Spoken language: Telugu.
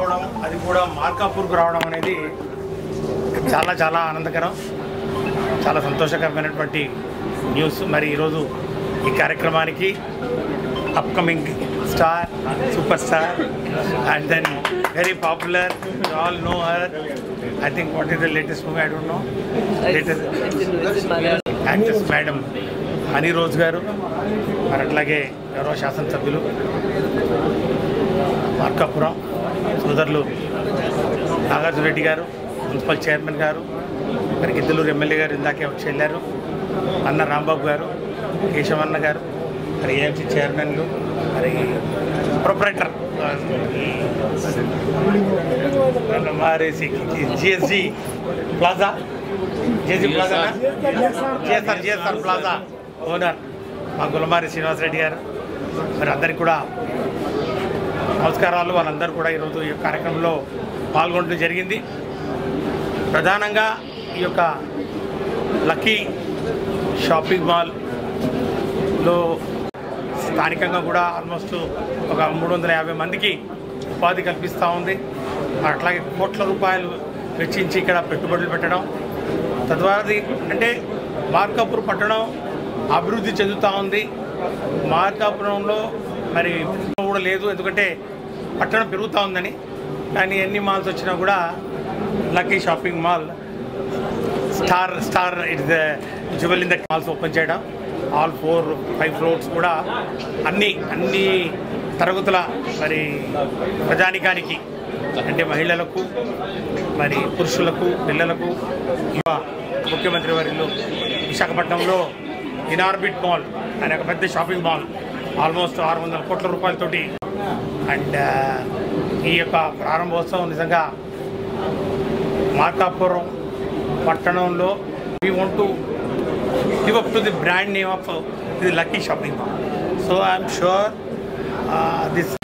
రావడం అది కూడా మార్కాపూర్కు రావడం అనేది చాలా చాలా ఆనందకరం చాలా సంతోషకరమైనటువంటి న్యూస్ మరి ఈరోజు ఈ కార్యక్రమానికి upcoming star super star and then very popular all know her I think what is the latest movie I don't know latest actress madam Honey Rose గారు మరి అట్లాగే గౌరవ శాసనసభ్యులు మార్కాపురం సోదరులు నాగార్జున రెడ్డి గారు మున్సిపల్ చైర్మన్ గారు మరి గిద్దలూరు ఎమ్మెల్యే గారు ఇందాకే వచ్చి వెళ్ళారు అన్న రాంబాబు గారు కేశవన్న గారు మరి ఏఎంసీ చైర్మన్లు మరి ప్రొపరేటర్ మరి GSG plaza JC plaza GSR GSR plaza owner మా గులమారి శ్రీనివాసరెడ్డి గారు మరి అందరికి కూడా నమస్కారాలు వాళ్ళందరూ కూడా ఈరోజు ఈ కార్యక్రమంలో పాల్గొనడం జరిగింది ప్రధానంగా ఈ యొక్క లక్కీ షాపింగ్ మాల్లో స్థానికంగా కూడా ఆల్మోస్ట్ ఒక మూడు వందల యాభై మందికి ఉపాధి కల్పిస్తూ ఉంది అట్లాగే కోట్ల రూపాయలు వెచ్చించి ఇక్కడ పెట్టుబడులు పెట్టడం తద్వారా అంటే మార్కాపూర్ పట్టణం అభివృద్ధి చెందుతూ ఉంది మార్కాపురంలో మరి కూడా లేదు ఎందుకంటే పట్టణం పెరుగుతూ ఉందని కానీ ఎన్ని మాల్స్ వచ్చినా కూడా Lucky shopping mall star star it's jewel in the malls open చేయడం ఆల్ ఫోర్ ఫైవ్ ఫ్లోర్స్ కూడా అన్ని అన్ని తరగతుల మరి ప్రజానికానికి అంటే మహిళలకు మరి పురుషులకు పిల్లలకు యువ ముఖ్యమంత్రి వర్యులు విశాఖపట్నంలో ఇనార్బిట్ మాల్ అనే ఒక పెద్ద షాపింగ్ మాల్ ఆల్మోస్ట్ ఆరు వందల కోట్ల రూపాయలతోటి అండ్ ఈ యొక్క ప్రారంభోత్సవం నిజంగా మార్కాపురం పట్టణంలో we want to give up to the brand name of the Lucky shopping mall so I'm sure this